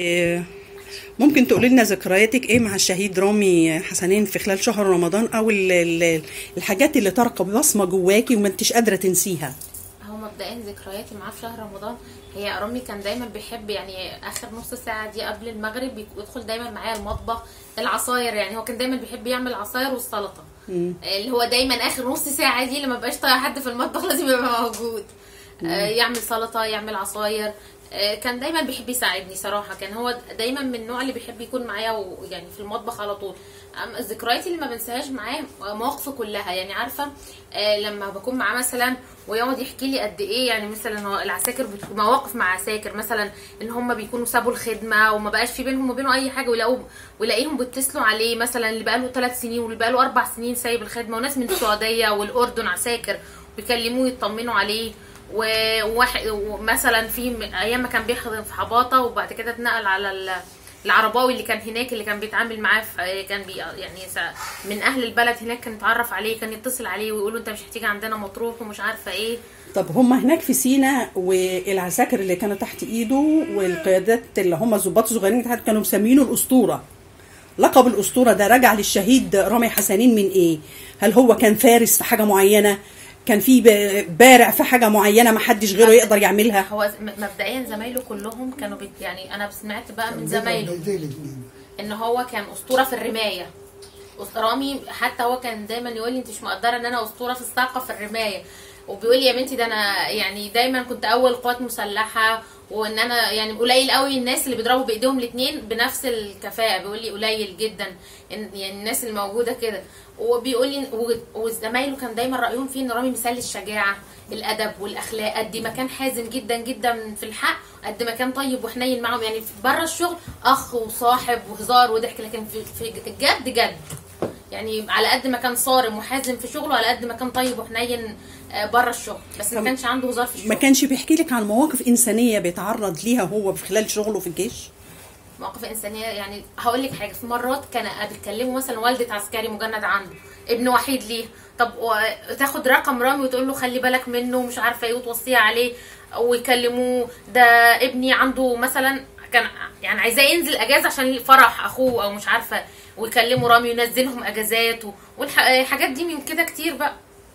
إيه، ممكن تقولي لنا ذكرياتك ايه مع الشهيد رامي حسنين في خلال شهر رمضان او ال- ال- الحاجات اللي ترقب بصمه جواكي وما انتش قادره تنسيها هو مبدئيا ذكرياتي معاه في شهر رمضان هي رامي كان دايما بيحب يعني اخر نص ساعه دي قبل المغرب بيدخل دايما معايا المطبخ العصاير يعني هو كان دايما بيحب يعمل عصاير والسلطه اللي هو دايما اخر نص ساعه دي لما بقاش طايق حد في المطبخ لازم يبقى موجود آه، يعمل سلطه يعمل عصاير آه، كان دايما بيحب يساعدني صراحه كان هو دايما من النوع اللي بيحب يكون معايا ويعني في المطبخ على طول أما الذكريات اللي ما بنساهاش معاه مواقفه كلها يعني عارفه آه، لما بكون معاه مثلا ويقعد يحكي لي قد ايه يعني مثلا هو العساكر بتكون مواقف مع عساكر مثلا ان هم بيكونوا سابوا الخدمه وما بقاش في بينهم وبينه اي حاجه ويلاقوه ويلاقيهم بيتصلوا عليه مثلا اللي بقاله ثلاث سنين واللي بقاله اربع سنين سايب الخدمه وناس من السعوديه والاردن عساكر بيكلموه يطمنوا عليه وواحد ومثلا في م- ايام ما كان بيخدم في حباطه وبعد كده اتنقل على ال- العرباوي اللي كان هناك اللي كان بيتعامل معاه في كان بي يعني سا- من اهل البلد هناك كان يتعرف عليه كان يتصل عليه ويقول له انت مش هتيجي عندنا مطروح ومش عارفه ايه طب هم هناك في سينا والعساكر اللي كانوا تحت ايده والقيادات اللي هم ضباط صغيرين تحت كانوا مسمينه الاسطوره لقب الاسطوره ده رجع للشهيد رامي حسنين من ايه هل هو كان فارس في حاجه معينه كان في ب- بارع في حاجه معينه ما حدش غيره يقدر يعملها هو م- مبدئيا زمايله كلهم كانوا بيت يعني انا سمعت بقى من زمايله زي الاثنين ان هو كان اسطوره في الرمايه أس- رامي حتى هو كان دايما يقول لي انت مش مقدره ان انا اسطوره في الصاعقه في الرمايه وبيقول لي يا بنتي ده انا يعني دايما كنت اول قوات مسلحه وان انا يعني قليل قوي الناس اللي بيضربوا بايديهم الاثنين بنفس الكفاءه بيقول لي قليل جدا إن- يعني الناس الموجوده كده وبيقول لي و- وزمايله كان دايما رايهم فيه ان رامي مثال الشجاعه الادب والاخلاق قد ما كان حازم جدا جدا في الحق قد ما كان طيب وحنين معاهم يعني بره الشغل اخ وصاحب وهزار وضحك لكن في في الجد جد يعني على قد ما كان صارم وحازم في شغله على قد ما كان طيب وحنين بره الشغل بس ما طب كانش عنده هزار في الشغل ما كانش بيحكي لك عن مواقف انسانيه بيتعرض ليها هو في خلال شغله في الجيش مواقف انسانيه يعني هقول لك حاجه في مرات كان بيتكلموا مثلا والده عسكري مجند عنده ابن وحيد ليه طب و- تاخد رقم رامي وتقول له خلي بالك منه ومش عارفه ايه وتوصيه عليه ويكلموه ده ابني عنده مثلا كان يعني عايزاه ينزل اجازه عشان فرح اخوه او مش عارفه ويكلموا رامي ينزلهم اجازات والحاجات دي من كده كتير بقى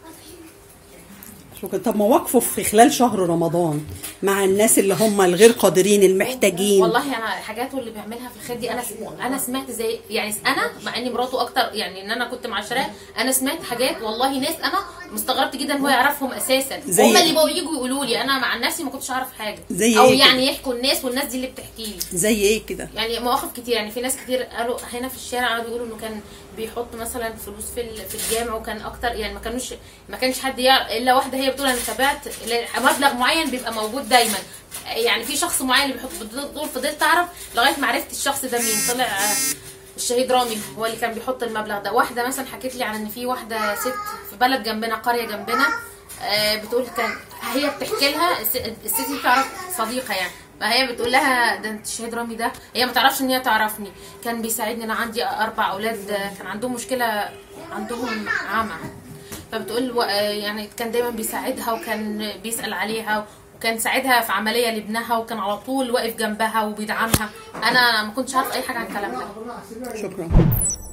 شكرا طب مواقفه في خلال شهر رمضان مع الناس اللي هم الغير قادرين المحتاجين والله انا حاجاته اللي بيعملها في الخير دي انا انا سمعت زي يعني انا مع اني مراته اكتر يعني ان انا كنت معاشراه انا سمعت حاجات والله ناس انا مستغربت جدا ان هو يعرفهم اساسا زي هم إيه؟ اللي بقوا يجوا يقولوا لي انا مع نفسي ما كنتش اعرف حاجه زي او إيه يعني يحكوا الناس والناس دي اللي بتحكي لي زي ايه كده يعني مواقف كتير يعني في ناس كتير قالوا هنا في الشارع قالوا يقولوا انه كان بيحط مثلا فلوس في ال- في الجامع وكان اكتر يعني ما كانوش ما كانش حد يعرف الا واحده هي بتقول انا تابعت ل- مبلغ معين بيبقى موجود دايما يعني في شخص معين اللي بيحط بتقول فضلت اعرف لغايه ما عرفت الشخص ده مين طلع آه، الشهيد رامي هو اللي كان بيحط المبلغ ده واحده مثلا حكيت لي عن ان في واحده ست في بلد جنبنا قريه جنبنا آه، بتقول كان هي بتحكي لها الس- الست دي تعرف صديقه يعني فهي بتقول لها ده انت الشهيد رامي ده هي ما تعرفش ان هي تعرفني كان بيساعدني انا عندي اربع اولاد آه، كان عندهم مشكله عندهم عمى فبتقول و- آه، يعني كان دايما بيساعدها وكان بيسال عليها وكان ساعدها في عمليه لابنها وكان على طول واقف جنبها وبيدعمها انا ما كنتش عارفه اي حاجه عن الكلام ده شكرا